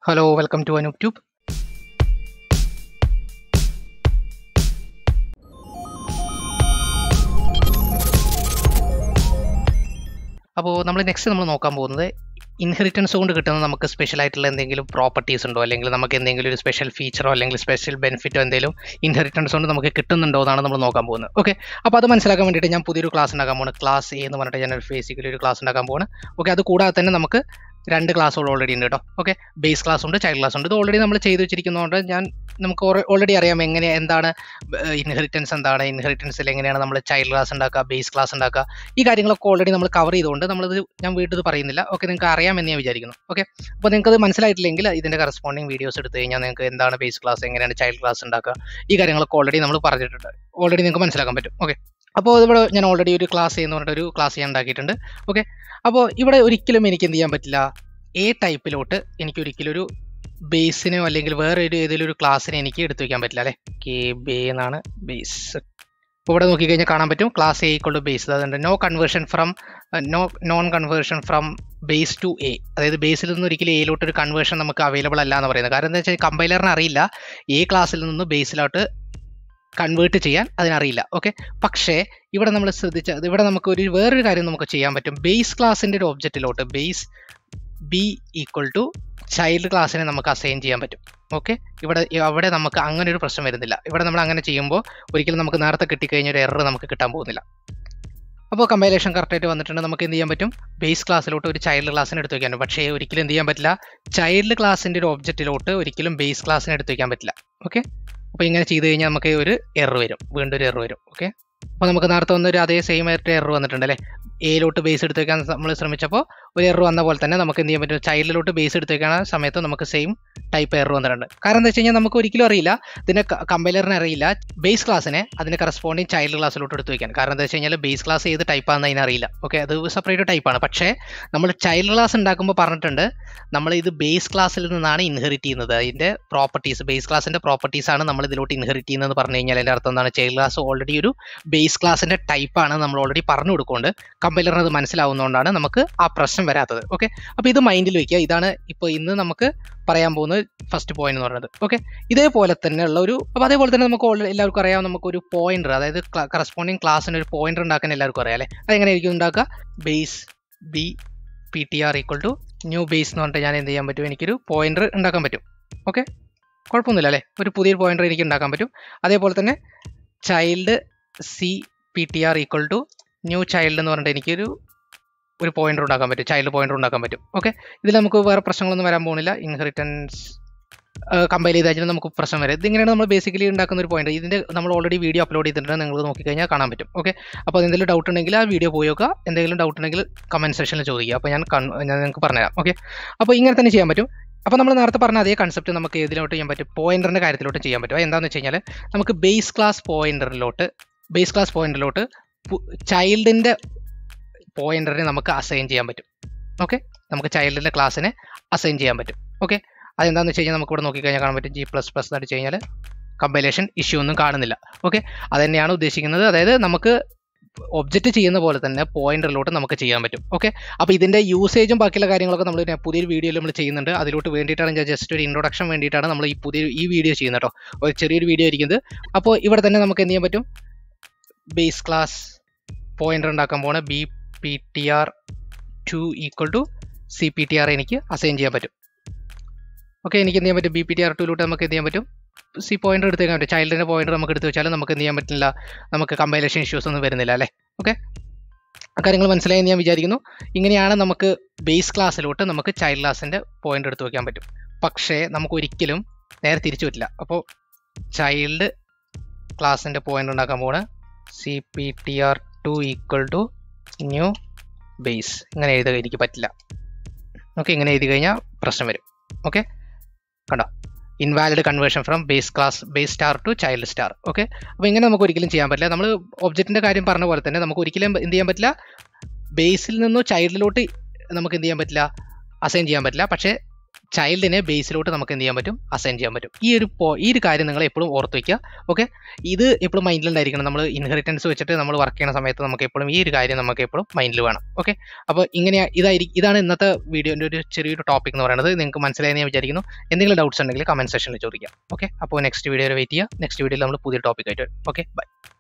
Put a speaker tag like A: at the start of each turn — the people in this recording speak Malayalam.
A: Hello, welcome to Anoop Tube. അപ്പോൾ നമ്മൾ നെക്സ്റ്റ് നമ്മൾ നോക്കാൻ പോകുന്നത് ഇൻഹെറിറ്റൻസ് കൊണ്ട് കിട്ടുന്ന നമുക്ക് സ്പെഷ്യൽ ആയിട്ടുള്ള എന്തെങ്കിലും പ്രോപ്പർട്ടീസ് ഉണ്ടോ അല്ലെങ്കിൽ നമുക്ക് എന്തെങ്കിലും ഒരു സ്പെഷ്യൽ ഫീച്ചറോ അല്ലെങ്കിൽ സ്പെഷ്യൽ ബെനിഫിറ്റോ എന്തെങ്കിലും ഇൻഹെറിറ്റൻസ് കൊണ്ട് നമുക്ക് കിട്ടുന്നുണ്ടോ എന്നാണ് നമ്മൾ നോക്കാൻ പോകുന്നത് ഓക്കെ അപ്പോൾ അത് മനസ്സിലാക്കാൻ വേണ്ടിയിട്ട് ഞാൻ പുതിയൊരു ക്ലാസ് ഉണ്ടാക്കാൻ പോകുന്നത് ക്ലാസ് എ എന്ന് പറഞ്ഞിട്ട് ഞാൻ ഒരു ബേസിക്കലി ഒരു ക്ലാസ് ഉണ്ടാക്കാൻ പോകുന്നത് ഓക്കെ അത് കൂടാതെ തന്നെ നമുക്ക് രണ്ട് ക്ലാസ്സുകൾ ഓൾറെഡി ഉണ്ട് കേട്ടോ ഓക്കെ ബേസ് ക്ലാസ് ഉണ്ട് ചൈൽഡ് ക്ലാസ് ഉണ്ട് ഇത് ഓൾറെഡി നമ്മൾ ചെയ്ത് വെച്ചിരിക്കുന്നതുകൊണ്ട് ഞാൻ നമുക്ക് ഓൾറെഡി അറിയാം എങ്ങനെ എന്താണ് ഇൻഹെറിറ്റൻസ് എന്താണ് ഇൻഹെറിറ്റൻസിൽ എങ്ങനെയാണ് നമ്മൾ ചൈൽഡ് ക്ലാസ് ഉണ്ടാക്കുക ബേസ് ക്ലാസ് ഉണ്ടാക്കുക ഈ കാര്യങ്ങളൊക്കെ ഓൾറെഡി നമ്മൾ കവർ ചെയ്തുകൊണ്ട് നമ്മളിത് ഞാൻ വീട്ടിൽ ഇത് പറയുന്നില്ല ഓക്കെ നിങ്ങൾക്ക് അറിയാമെന്ന് ഞാൻ വിചാരിക്കുന്നു ഓക്കെ അപ്പോൾ നിങ്ങൾക്ക് അത് മനസ്സിലായിട്ടില്ലെങ്കിൽ ഇതിൻ്റെ കറസ്പോണ്ടിങ് വീഡിയോസ് എടുത്തു കഴിഞ്ഞാൽ നിങ്ങൾക്ക് എന്താണ് ബേസ് ക്ലാസ് എങ്ങനെയാണ് ചൈൽഡ് ക്ലാസ് ഉണ്ടാക്കുക ഈ കാര്യങ്ങളൊക്കെ ഓൾറെഡി നമ്മൾ പറഞ്ഞിട്ടുണ്ട് ഓൾറെഡി നിങ്ങൾക്ക് മനസ്സിലാക്കാൻ പറ്റും ഓക്കെ അപ്പോൾ ഇവിടെ ഞാൻ ഓൾറെഡി ഒരു ക്ലാസ് എന്ന് പറഞ്ഞിട്ട് ഒരു ക്ലാസ് ഞാൻ ഉണ്ടാക്കിയിട്ടുണ്ട് ഓക്കെ അപ്പോൾ ഇവിടെ ഒരിക്കലും എനിക്ക് എന്ത് ചെയ്യാൻ പറ്റില്ല എ ടൈപ്പിലോട്ട് എനിക്ക് ഒരിക്കലും ഒരു ബേസിനോ അല്ലെങ്കിൽ വേറെ ഒരു ഏതെങ്കിലും ഒരു ക്ലാസ്സിനെ എനിക്ക് എടുത്തു വയ്ക്കാൻ പറ്റില്ല അല്ലേ കെ ബേ എന്നാണ് ബേസ് ഇപ്പോൾ ഇവിടെ നോക്കിക്കഴിഞ്ഞാൽ കാണാൻ പറ്റും class A equal to base അതുകൊണ്ട് no conversion from no non conversion from base to A അതായത് ബേസിൽ നിന്ന് ഒരിക്കലും എയിലോട്ട് ഒരു കൺവേർഷൻ നമുക്ക് അവൈലബിൾ അല്ല എന്ന് പറയുന്നത് കാരണം എന്താ വെച്ചാൽ കമ്പൈലറിന് അറിയില്ല എ ക്ലാസ്സിൽ നിന്ന് ബേസിലോട്ട് കൺവേർട്ട് ചെയ്യാൻ അതിനറിയില്ല ഓക്കെ പക്ഷേ ഇവിടെ നമ്മൾ ശ്രദ്ധിച്ച ഇവിടെ നമുക്ക് ഒരു വേറൊരു കാര്യം നമുക്ക് ചെയ്യാൻ പറ്റും ബേസ് ക്ലാസ്സിൻ്റെ ഒരു ഒബ്ജക്റ്റിലോട്ട് base B equal to child ക്ലാസ്സിനെ നമുക്ക് അസൈൻ ചെയ്യാൻ പറ്റും ഓക്കെ ഇവിടെ അവിടെ നമുക്ക് അങ്ങനെ ഒരു പ്രശ്നം വരുന്നില്ല ഇവിടെ നമ്മൾ അങ്ങനെ ചെയ്യുമ്പോൾ ഒരിക്കലും നമുക്ക് നേരത്തെ കിട്ടിക്കഴിഞ്ഞ ഒരു എറർ നമുക്ക് കിട്ടാൻ പോകുന്നില്ല അപ്പോൾ കമ്പൈലേഷൻ കറക്റ്റായിട്ട് വന്നിട്ടുണ്ട് നമുക്ക് എന്ത് ചെയ്യാൻ പറ്റും ബേസ് ക്ലാസ്സിലോട്ട് ഒരു ചൈൽഡ് ക്ലാസ്സിനെ എടുത്ത് വയ്ക്കാൻ പക്ഷേ ഒരിക്കലും എന്ത് ചെയ്യാൻ പറ്റില്ല ചൈൽഡ് ക്ലാസ്സിൻ്റെ ഒരു ഒബ്ജക്റ്റിലോട്ട് ഒരിക്കലും ബേസ് ക്ലാസ്സിനെ എടുത്ത് വയ്ക്കാൻ പറ്റില്ല ഓക്കെ അപ്പോൾ ഇങ്ങനെ ചെയ്ത് കഴിഞ്ഞാൽ നമുക്ക് ഒരു എറർ വരും വീണ്ടും ഒരു എറർ വരും ഓക്കെ അപ്പോൾ നമുക്ക് നേരത്തെ വന്നൊരു അതേ സെയിം ആയിട്ട് എറർ വന്നിട്ടുണ്ട് അല്ലേ എയിലോട്ട് ബേസ് എടുത്ത് വെക്കാൻ നമ്മൾ ശ്രമിച്ചപ്പോൾ ഒരു എറർ വന്ന പോലെ തന്നെ നമുക്ക് എന്ത് ചെയ്യാൻ പറ്റും ചൈൽഡിലോട്ട് ബേസ് എടുത്ത് വെക്കുന്ന സമയത്ത് നമുക്ക് സെയിം ടൈപ്പ് എറർ വന്നിട്ടുണ്ട് കാരണം എന്താ വെച്ച് കഴിഞ്ഞാൽ നമുക്ക് ഒരിക്കലും അറിയില്ല ഇതിൻ്റെ കമ്പൈലറിന് അറിയില്ല ബേസ് ക്ലാസ്സിനെ അതിന് കറസ്പോണ്ടിങ് ചൈൽഡ് ക്ലാസ്സിലോട്ട് എടുത്ത് വെക്കാൻ കാരണം എന്താ വെച്ച് കഴിഞ്ഞാൽ ബേസ് ക്ലാസ് ഏത് ടൈപ്പാണെന്ന് അതിനറിയില്ല ഓക്കെ അത് സെപ്പറേറ്റ് ടൈപ്പാണ് പക്ഷേ നമ്മൾ ചൈൽഡ് ക്ലാസ് ഉണ്ടാക്കുമ്പോൾ പറഞ്ഞിട്ടുണ്ട് നമ്മൾ ഇത് ബേസ് ക്ലാസ്സിൽ നിന്നാണ് ഇൻഹെറിറ്റ് ചെയ്യുന്നത് അതിൻ്റെ പ്രോപ്പർട്ടീസ് ബേസ് ക്ലാസ്സിൻ്റെ പ്രോപ്പർട്ടീസ് ആണ് നമ്മൾ ഇതിലോട്ട് ഇൻഹെറിറ്റ് ചെയ്യുന്നത് പറഞ്ഞു കഴിഞ്ഞാൽ അതിൻ്റെ അർത്ഥം എന്താണ് ചൈൽഡ് ക്ലാസ് ഓൾറെഡി ഒരു ബേസ് ക്ലാസ്സിൻ്റെ ടൈപ്പാണ് നമ്മൾ ഓൾറെഡി പറഞ്ഞു കൊടുക്കുന്നുണ്ട് കമ്പൈലറിന് അത് മനസ്സിലാവുന്നതുകൊണ്ടാണ് നമുക്ക് ആ പ്രശ്നം വരാത്തത് ഓക്കെ അപ്പോൾ ഇത് മൈൻഡിൽ വെക്കുക ഇതാണ് ഇപ്പോൾ ഇന്ന് നമുക്ക് പറയാൻ പോകുന്നത് ഫസ്റ്റ് പോയിന്റ് എന്ന് പറയുന്നത് ഓക്കെ ഇതേപോലെ തന്നെയുള്ള ഒരു അപ്പോൾ അതേപോലെ തന്നെ നമുക്ക് ഓൾറെഡി എല്ലാവർക്കും അറിയാം നമുക്കൊരു പോയിന്റർ അതായത് കറസ്പോണ്ടിങ് ക്ലാസ്സിന് ഒരു പോയിന്റർ ഉണ്ടാക്കാൻ എല്ലാവർക്കും അറിയാം അല്ലേ അതെങ്ങനെയായിരിക്കും ഉണ്ടാക്കുക base B P T R equal to new base എന്ന് പറഞ്ഞിട്ട് ഞാൻ എന്ത് ചെയ്യാൻ പറ്റും എനിക്കൊരു പോയിന്റർ ഉണ്ടാക്കാൻ പറ്റും ഓക്കെ കുഴപ്പമൊന്നുമില്ല അല്ലേ ഒരു പുതിയൊരു പോയിന്റർ എനിക്ക് ഉണ്ടാക്കാൻ പറ്റും അതേപോലെ തന്നെ child C P T R equal to new child എന്ന് പറഞ്ഞിട്ട് എനിക്കൊരു ഒരു പോയിന്റർ ഉണ്ടാക്കാൻ പറ്റും ചൈൽഡ് പോയിന്റർ ഉണ്ടാക്കാൻ പറ്റും ഓക്കെ ഇതിൽ നമുക്ക് വേറെ പ്രശ്നങ്ങളൊന്നും വരാൻ പോകുന്നില്ല ഇൻഹെറിറ്റൻസ് കമ്പൈൽ ചെയ്ത് കഴിഞ്ഞാൽ നമുക്ക് പ്രശ്നം വരും ഇതിങ്ങനെയാണ് നമ്മൾ ബേസിക്കലി ഉണ്ടാക്കുന്ന ഒരു പോയിന്റ് ഇതിൻ്റെ നമ്മൾ ഓൾറെഡി വീഡിയോ അപ്ലോഡ് ചെയ്തിട്ടുണ്ട് നിങ്ങൾ നോക്കിക്കഴിഞ്ഞാൽ കാണാൻ പറ്റും ഓക്കെ അപ്പോൾ എന്തെങ്കിലും ഡൗട്ട് ഉണ്ടെങ്കിൽ ആ വീഡിയോ പോയി നോക്കുക എന്തെങ്കിലും ഡൗട്ട് ഉണ്ടെങ്കിൽ കമൻറ്റ് സെക്ഷനിൽ ചോദിക്കുക അപ്പോൾ ഞാൻ ഞാൻ നിങ്ങൾക്ക് പറഞ്ഞുതരാം ഓക്കെ അപ്പോൾ ഇങ്ങനെ തന്നെ ചെയ്യാൻ പറ്റും അപ്പോൾ നമ്മൾ നേരത്തെ പറഞ്ഞ അതേ കൺസെപ്റ്റ് നമുക്ക് ഏതിലോട്ട് ചെയ്യാൻ പറ്റും പോയിന്ററിൻ്റെ കാര്യത്തിലോട്ട് ചെയ്യാൻ പറ്റും എന്താണെന്ന് വെച്ച് കഴിഞ്ഞാൽ നമുക്ക് ബേസ് ക്ലാസ് പോയിന്ററിലോട്ട് ബേസ് ക്ലാസ് പോയിന്ററിലോട്ട് ചൈൽഡിൻ്റെ പോയിന്ററിനെ നമുക്ക് അസൈൻ ചെയ്യാൻ പറ്റും ഓക്കെ നമുക്ക് ചൈൽഡിൻ്റെ ക്ലാസ്സിനെ അസൈൻ ചെയ്യാൻ പറ്റും ഓക്കെ അതെന്താണെന്ന് വെച്ച് കഴിഞ്ഞാൽ നമുക്ക് ഇവിടെ നോക്കിക്കഴിഞ്ഞാൽ കാണാൻ പറ്റും ജി പ്ലസ് പ്ലസ് എന്ന് അടിച്ച് കഴിഞ്ഞാൽ കമ്പൈലേഷൻ ഇഷ്യൂ ഒന്നും കാണുന്നില്ല ഓക്കെ അത് തന്നെയാണ് ഉദ്ദേശിക്കുന്നത് അതായത് നമുക്ക് ഒബ്ജക്റ്റ് ചെയ്യുന്ന പോലെ തന്നെ പോയിന്ററിലോട്ട് നമുക്ക് ചെയ്യാൻ പറ്റും ഓക്കെ അപ്പോൾ ഇതിൻ്റെ യൂസേജും ബാക്കിയുള്ള കാര്യങ്ങളൊക്കെ നമ്മൾ പുതിയൊരു വീഡിയോയിൽ നമ്മൾ ചെയ്യുന്നുണ്ട് അതിലോട്ട് വേണ്ടിയിട്ടാണ് ഞാൻ ജസ്റ്റ് ഒരു ഇൻട്രൊഡക്ഷൻ വേണ്ടിയിട്ടാണ് നമ്മൾ ഈ പുതിയ ഈ വീഡിയോ ചെയ്യുന്നത് കേട്ടോ ഒരു ചെറിയൊരു വീഡിയോ ഇരിക്കുന്നത് അപ്പോൾ ഇവിടെ തന്നെ നമുക്ക് എന്ത് ചെയ്യാൻ പറ്റും ബേസ് ക്ലാസ് പോയിന്റർ ഉണ്ടാക്കാൻ പോണ B P T R to equal to C P T R എനിക്ക് അസൈൻ ചെയ്യാൻ പറ്റും ഓക്കെ എനിക്ക് എന്ത് ചെയ്യാൻ പറ്റും ബി പി ടി ആർ ടുയിലൂടെ നമുക്ക് എന്ത് ചെയ്യാൻ പറ്റും സി പോയിന്റർ എടുത്തേക്കാൻ പറ്റും ചൈൽഡിൻ്റെ പോയിന്റർ നമുക്ക് എടുത്ത് വെച്ചാൽ നമുക്ക് എന്ത് ചെയ്യാൻ പറ്റില്ല നമുക്ക് കമ്പൈലേഷൻ ഇഷ്യൂസ് ഒന്നും വരുന്നില്ല അല്ലേ ഓക്കെ ആ കാര്യങ്ങൾ മനസ്സിലായെന്ന് ഞാൻ വിചാരിക്കുന്നു ഇങ്ങനെയാണ് നമുക്ക് ബേസ് ക്ലാസ്സിലോട്ട് നമുക്ക് ചൈൽഡ് ക്ലാസ്സിൻ്റെ പോയിന്റ് എടുത്ത് വെക്കാൻ പറ്റും പക്ഷേ നമുക്ക് ഒരിക്കലും നേരെ തിരിച്ചു പറ്റില്ല അപ്പോൾ ചൈൽഡ് ക്ലാസ്സിൻ്റെ പോയിന്റ് ഉണ്ടാക്കാൻ പോണ് C P T R to equal to new base ഇങ്ങനെ എഴുതുക എനിക്ക് പറ്റില്ല ഓക്കെ ഇങ്ങനെ എഴുതി കഴിഞ്ഞാൽ പ്രശ്നം വരും ഓക്കെ കണ്ടോ invalid conversion from base class base star to child star okay അപ്പോൾ ഇങ്ങനെ നമുക്ക് ഒരിക്കലും ചെയ്യാൻ പറ്റില്ല നമ്മൾ ഒബ്ജക്റ്റിൻ്റെ കാര്യം പറഞ്ഞ പോലെ തന്നെ നമുക്ക് ഒരിക്കലും എന്ത് ചെയ്യാൻ പറ്റില്ല ബേസിൽ നിന്നോ ചൈൽഡിലോട്ട് നമുക്ക് എന്ത് ചെയ്യാൻ പറ്റില്ല അസൈൻ ചെയ്യാൻ പറ്റില്ല പക്ഷേ ചൈൽഡിനെ ബേസിലോട്ട് നമുക്ക് എന്ത് ചെയ്യാൻ പറ്റും അസൈൻ ചെയ്യാൻ പറ്റും ഈ ഒരു പോ- ഈ ഒരു കാര്യം നിങ്ങൾ എപ്പോഴും ഓർത്ത് വയ്ക്കുക ഓക്കെ ഇത് എപ്പോഴും മൈൻഡിലുണ്ടായിരിക്കണം നമ്മൾ ഇൻഹെറിറ്റൻസ് വെച്ചിട്ട് നമ്മൾ വർക്ക് ചെയ്യുന്ന സമയത്ത് നമുക്ക് എപ്പോഴും ഈ ഒരു കാര്യം നമുക്ക് എപ്പോഴും മൈൻഡിൽ വേണം ഓക്കെ അപ്പോൾ ഇങ്ങനെ ഇതായിരിക്കും ഇതാണ് ഇന്നത്തെ വീഡിയോൻ്റെ ഒരു ചെറിയൊരു ടോപ്പിക് എന്ന് പറയുന്നത് നിങ്ങൾക്ക് മനസ്സിലായി ഞാൻ വിചാരിക്കുന്നു എന്തെങ്കിലും ഡൗട്ട്സ് ഉണ്ടെങ്കിൽ കമന്റ് സെക്ഷനിൽ ചോദിക്കാം ഓക്കെ അപ്പോൾ നെക്സ്റ്റ് വീഡിയോ വെയിറ്റ് ചെയ്യുക നെക്സ്റ്റ് വീഡിയോയിൽ നമ്മൾ പുതിയ ടോപ്പിക് ആയിട്ട് ഓക്കെ ബൈ